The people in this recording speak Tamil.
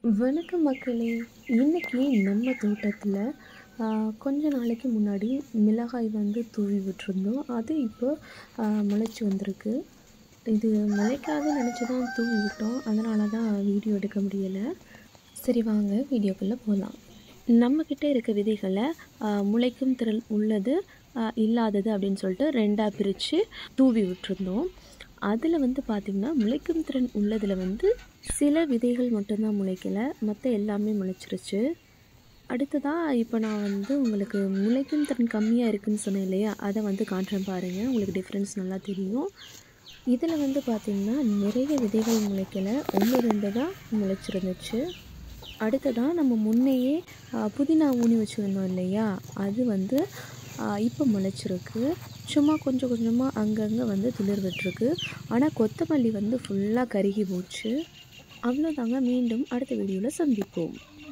வணக்கம் மக்களே இன்றைக்கி நம்ம தோட்டத்தில் கொஞ்ச நாளைக்கு முன்னாடி மிளகாய் வந்து தூவி விட்டுருந்தோம் அது இப்போ முளைச்சி வந்திருக்கு இது முளைக்காதுன்னு நினச்சி தான் தூவி விட்டோம் அதனால தான் வீடியோ எடுக்க முடியலை சரி வாங்க வீடியோக்குள்ளே போகலாம் நம்மக்கிட்ட இருக்க விதைகளை ஆ, முளைக்கும் திறன் உள்ளது ஆ, இல்லாதது அப்படின்னு சொல்லிட்டு ரெண்டாக பிரித்து தூவி விட்டுருந்தோம் அதில் வந்து பார்த்திங்கன்னா முளைக்கும் திறன் உள்ளதில் வந்து சில விதைகள் மட்டும்தான் முளைக்கலை மற்ற எல்லாமே முளைச்சிருச்சு அடுத்ததாக இப்போ நான் வந்து உங்களுக்கு முளைக்கும் திறன் கம்மியாக இருக்குன்னு சொன்னேன் இல்லையா அதை வந்து காட்டுறேன் பாருங்கள் உங்களுக்கு டிஃப்ரென்ஸ் நல்லா தெரியும் இதில் வந்து பார்த்திங்கன்னா நிறைய விதைகள் முளைக்கலை ஒன்று ரெண்டு தான் முளைச்சிருந்துச்சு அடுத்ததாக நம்ம முன்னையே ஆ, புதினா ஊனி வச்சுருந்தோம் இல்லையா அது வந்து ஆ, இப்போ முளைச்சிருக்கு சும்மா கொஞ்சம் கொஞ்சமாக அங்கங்கே வந்து துளிர் விட்டுருக்கு ஆனால் கொத்தமல்லி வந்து ஃபுல்லாக கருகி போச்சு அவ்வளோதாங்க மீண்டும் அடுத்த வீடியோவில் சந்திப்போம்